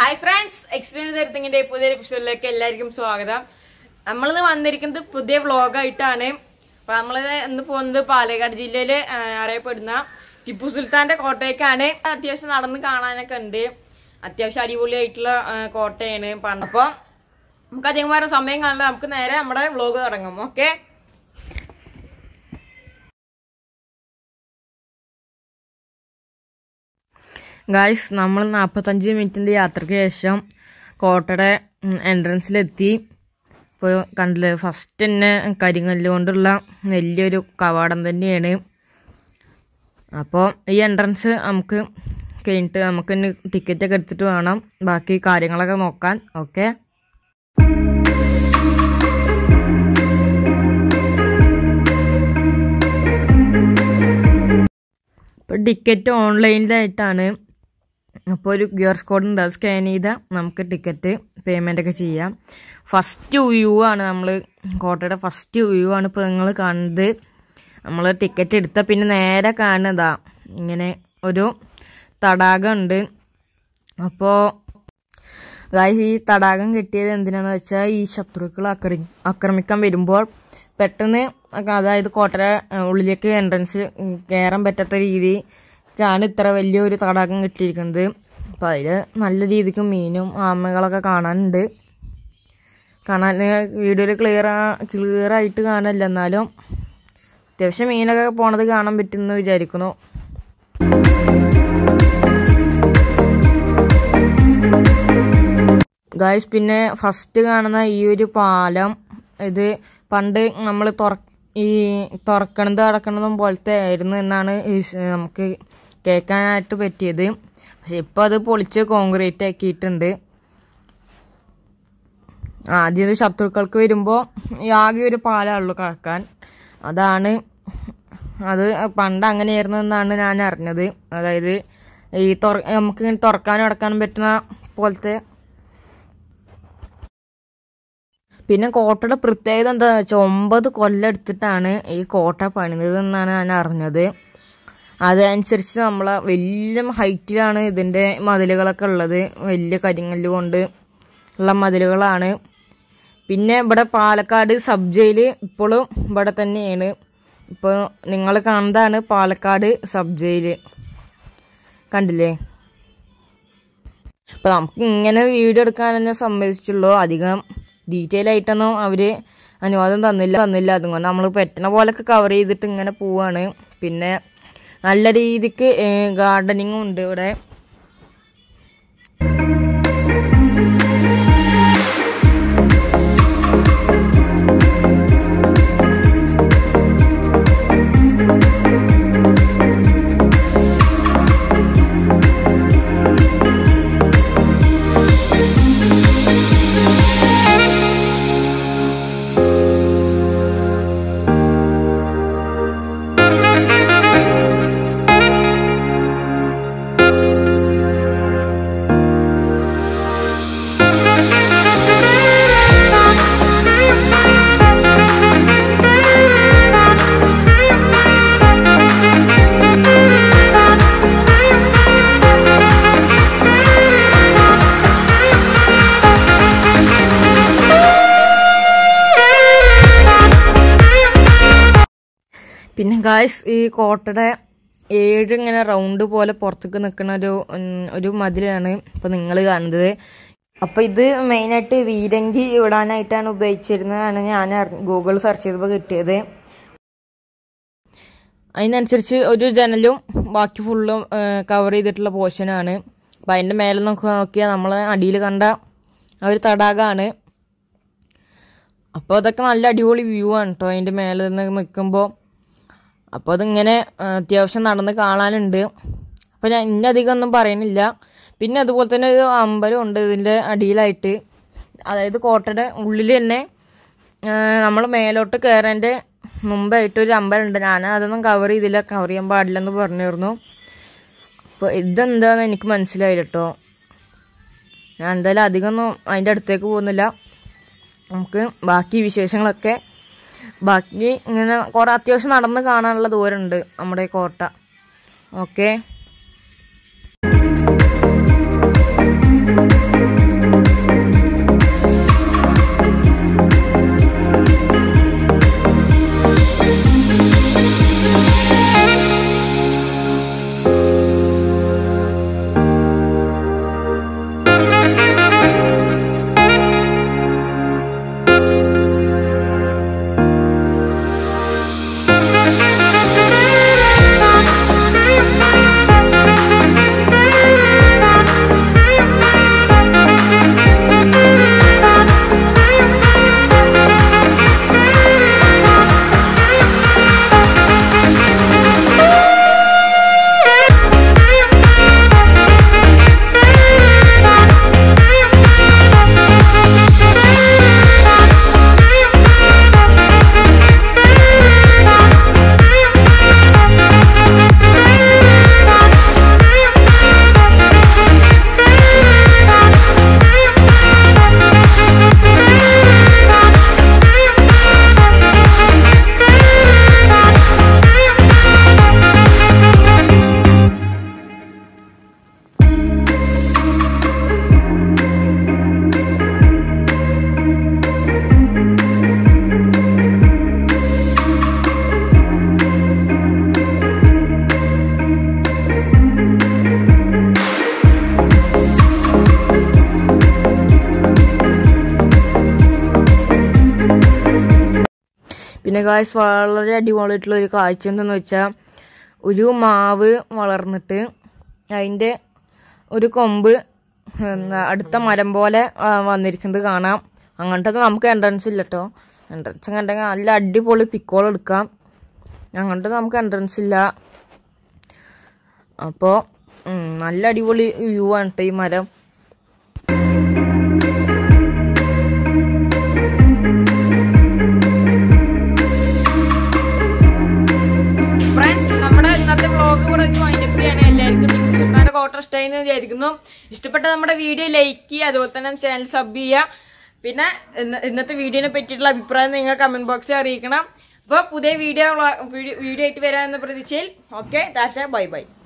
hi friends experience എഡിറ്റിംഗിന്റെ പുതിയൊരു എപ്പിസോഡിലേക്ക് എല്ലാവർക്കും സ്വാഗതം നമ്മളിത് വന്നിരിക്കുന്നത് പുതിയ വ്ളോഗായിട്ടാണ് അപ്പൊ നമ്മളിത് ഇന്ന് പോകുന്നത് പാലക്കാട് ജില്ലയിൽ അറിയപ്പെടുന്ന ടിപ്പു സുൽത്താന്റെ കോട്ടയ്ക്കാണ് അത്യാവശ്യം നടന്ന് കാണാനൊക്കെ ഉണ്ട് അത്യാവശ്യം അടിപൊളിയായിട്ടുള്ള ആ, കോട്ടയാണ് അപ്പൊ നമുക്ക് അധികം വേറെ സമയം കാണില്ല നമുക്ക് നേരെ നമ്മുടെ വ്ളോഗ് തുടങ്ങാം ഓക്കെ ഗായ്സ് നമ്മൾ നാൽപ്പത്തഞ്ച് മിനിറ്റിൻ്റെ യാത്രയ്ക്ക് ശേഷം കോട്ടയുടെ എൻട്രൻസിലെത്തി ഇപ്പോൾ കണ്ടില്ലേ ഫസ്റ്റ് തന്നെ കരിങ്കല്ല് കൊണ്ടുള്ള വലിയൊരു കവാടം തന്നെയാണ് അപ്പോൾ ഈ എൻട്രൻസ് നമുക്ക് കഴിഞ്ഞിട്ട് നമുക്ക് ടിക്കറ്റ് ഒക്കെ എടുത്തിട്ട് വേണം ബാക്കി കാര്യങ്ങളൊക്കെ നോക്കാൻ ഓക്കെ ഇപ്പോൾ ടിക്കറ്റ് ഓൺലൈനിലായിട്ടാണ് അപ്പോൾ ഒരു ക്യു ആർ കോഡ് ഉണ്ട് അത് സ്കാൻ ചെയ്താൽ നമുക്ക് ടിക്കറ്റ് പേയ്മെൻ്റ് ഒക്കെ ചെയ്യാം ഫസ്റ്റ് വ്യൂ ആണ് നമ്മൾ കോട്ടയുടെ ഫസ്റ്റ് വ്യൂ ആണ് ഇപ്പോൾ നിങ്ങൾ കാണുന്നത് നമ്മൾ ടിക്കറ്റ് എടുത്താൽ പിന്നെ നേരെ കാണുന്നതാ ഇങ്ങനെ ഒരു തടാകം ഉണ്ട് അപ്പോൾ ഗായ്സ് ഈ തടാകം കിട്ടിയത് എന്തിനാന്ന് വെച്ചാൽ ഈ ശത്രുക്കൾ ആക്രമി ആക്രമിക്കാൻ വരുമ്പോൾ പെട്ടെന്ന് ഒക്കെ അതായത് കോട്ടര ഉള്ളിലേക്ക് എൻട്രൻസ് കയറാൻ പറ്റാത്ത രീതിക്കാണ് ഇത്ര വലിയൊരു തടാകം കിട്ടിയിരിക്കുന്നത് അപ്പം അതിൽ നല്ല രീതിക്ക് മീനും ആമകളൊക്കെ കാണാനുണ്ട് കാണാൻ വീഡിയോയിൽ ക്ലിയർ ക്ലിയർ ആയിട്ട് കാണില്ല എന്നാലും അത്യാവശ്യം മീനൊക്കെ പോണത് കാണാൻ പറ്റുമെന്ന് വിചാരിക്കുന്നു ഗായ്സ് പിന്നെ ഫസ്റ്റ് കാണുന്ന ഈ ഒരു പാലം ഇത് പണ്ട് നമ്മൾ തുറ ഈ തുറക്കണതും അടക്കണതും പോലത്തെ ആയിരുന്നു എന്നാണ് ഈ സ് നമുക്ക് കേൾക്കാനായിട്ട് പറ്റിയത് പക്ഷെ ഇപ്പോൾ അത് പൊളിച്ച് കോൺക്രീറ്റ് ആക്കിയിട്ടുണ്ട് ആദ്യം ഇത് ശത്രുക്കൾക്ക് വരുമ്പോൾ ആകെ ഒരു പാലാണുള്ളൂ കടക്കാൻ അതാണ് അത് പണ്ട് അങ്ങനെയായിരുന്നു എന്നാണ് ഞാൻ അറിഞ്ഞത് അതായത് ഈ തുറ നമുക്ക് ഇങ്ങനെ തുറക്കാനും അടക്കാനും പറ്റുന്ന പോലത്തെ പിന്നെ കോട്ടയുടെ പ്രത്യേകത എന്താണെന്ന് വെച്ചാൽ ഒമ്പത് കൊല്ലം എടുത്തിട്ടാണ് ഈ കോട്ട പണിതത് എന്നാണ് ഞാൻ അറിഞ്ഞത് അതനുസരിച്ച് നമ്മൾ വലിയ ഹൈറ്റിലാണ് ഇതിൻ്റെ മതിലുകളൊക്കെ ഉള്ളത് വലിയ കരിങ്കല്ല് കൊണ്ട് ഉള്ള മതിലുകളാണ് പിന്നെ ഇവിടെ പാലക്കാട് സബ് ജയിൽ ഇപ്പോഴും ഇവിടെ തന്നെയാണ് ഇപ്പോൾ നിങ്ങൾ കാണുന്നതാണ് പാലക്കാട് സബ് ജയിൽ കണ്ടില്ലേ അപ്പോൾ നമുക്ക് ഇങ്ങനെ വീഡിയോ എടുക്കാൻ തന്നെ സമ്മതിച്ചുള്ളൂ അധികം ഡീറ്റെയിൽ ആയിട്ടൊന്നും അവർ അനുവാദം തന്നില്ല തന്നില്ല അതുകൊണ്ട് നമ്മൾ പറ്റണ പോലൊക്കെ കവർ ചെയ്തിട്ട് ഇങ്ങനെ പോവാണ് പിന്നെ നല്ല രീതിക്ക് ഗാർഡനിങ്ങും ഉണ്ട് ഇവിടെ പിന്നെ ഗായ്സ് ഈ കോട്ടയുടെ ഏഴ് ഇങ്ങനെ റൗണ്ട് പോലെ പുറത്തേക്ക് നിൽക്കുന്ന ഒരു ഉം, ഒരു മതിലാണ് ഇപ്പൊ നിങ്ങൾ കാണുന്നത് അപ്പൊ ഇത് മെയിനായിട്ട് വീരങ്കി ഇടാനായിട്ടാണ് ഉപയോഗിച്ചിരുന്നതാണ് ഞാൻ ഗൂഗിൾ സെർച്ച് ചെയ്തപ്പോൾ കിട്ടിയത് അതിനനുസരിച്ച് ഒരു ജനലും ബാക്കി ഫുള്ളും കവർ ചെയ്തിട്ടുള്ള പോർഷനാണ് അപ്പം അതിൻ്റെ മേലെ നോക്കി നോക്കിയാൽ നമ്മൾ അടിയിൽ കണ്ട ആ ഒരു തടാകമാണ് അപ്പോൾ അതൊക്കെ നല്ല അടിപൊളി വ്യൂ ആണ് കേട്ടോ അതിൻ്റെ മേലെ നിന്ന് നിൽക്കുമ്പോൾ അപ്പോൾ അതിങ്ങനെ ആ, അത്യാവശ്യം നടന്ന് കാണാനുണ്ട് അപ്പോൾ ഞാൻ ഇന്നധികം ഒന്നും പറയുന്നില്ല പിന്നെ അതുപോലെ തന്നെ ഒരു അമ്പലം ഉണ്ട് ഇതിൻ്റെ അടിയിലായിട്ട് അതായത് കോട്ടയുടെ ഉള്ളിൽ തന്നെ നമ്മൾ മേലോട്ട് കയറേൻ്റെ മുമ്പായിട്ട് ഒരു അമ്പലം ഉണ്ട് ഞാൻ അതൊന്നും കവർ ചെയ്തില്ല കവർ ചെയ്യാൻ പാടില്ലെന്ന് പറഞ്ഞിരുന്നു അപ്പോൾ ഇതെന്താന്ന് എനിക്ക് മനസ്സിലായില്ല കേട്ടോ ഞാൻ എന്തായാലും അധികമൊന്നും അതിൻ്റെ അടുത്തേക്ക് പോകുന്നില്ല നമുക്ക് ബാക്കി വിശേഷങ്ങളൊക്കെ ബാക്കി ഇങ്ങനെ കുറെ അത്യാവശ്യം നടന്ന് കാണാനുള്ള ദൂരമുണ്ട് നമ്മുടെ ഈ കോട്ട ഓക്കെ പിന്നെ കാഴ്ച വളരെ അടിപൊളിയായിട്ടുള്ള ഒരു കാഴ്ച എന്തെന്ന് വെച്ചാൽ ഒരു മാവ് വളർന്നിട്ട് അതിൻ്റെ ഒരു കൊമ്പ് എന്താ അടുത്ത മരം പോലെ ആ, വന്നിരിക്കുന്നത് കാണാം അങ്ങനത്തെ നമുക്ക് എൻട്രൻസ് ഇല്ല കേട്ടോ എൻട്രൻസ് കണ്ടെങ്കിൽ നല്ല അടിപൊളി പിക്കോൾ എടുക്കാം അങ്ങനത്തെ നമുക്ക് എൻട്രൻസ് ഇല്ല അപ്പോൾ നല്ല അടിപൊളി വ്യൂ ആണ് കേട്ടോ ഈ മരം ഫ്രണ്ട്സ് നമ്മുടെ ഇന്നത്തെ വ്ളോഗ് ഇവിടെ വെച്ച് വൈൻഡപ്പ് ചെയ്യാണ് എല്ലാവർക്കും സുൽത്താന്റെ കോട്ടർ സ്റ്റൈൻ വിചാരിക്കുന്നു ഇഷ്ടപ്പെട്ട നമ്മുടെ വീഡിയോ ലൈക്ക് ചെയ്യുക അതുപോലെ തന്നെ ചാനൽ സബ് ചെയ്യുക പിന്നെ ഇന്ന- ഇന്നത്തെ വീഡിയോനെ പറ്റിയിട്ടുള്ള അഭിപ്രായം നിങ്ങൾ കമന്റ് ബോക്സിൽ അറിയിക്കണം അപ്പോൾ പുതിയ വീഡിയോ വീഡിയോ ആയിട്ട് വരാമെന്ന പ്രതീക്ഷയിൽ ഓക്കെ ടാറ്റ ബൈ ബൈ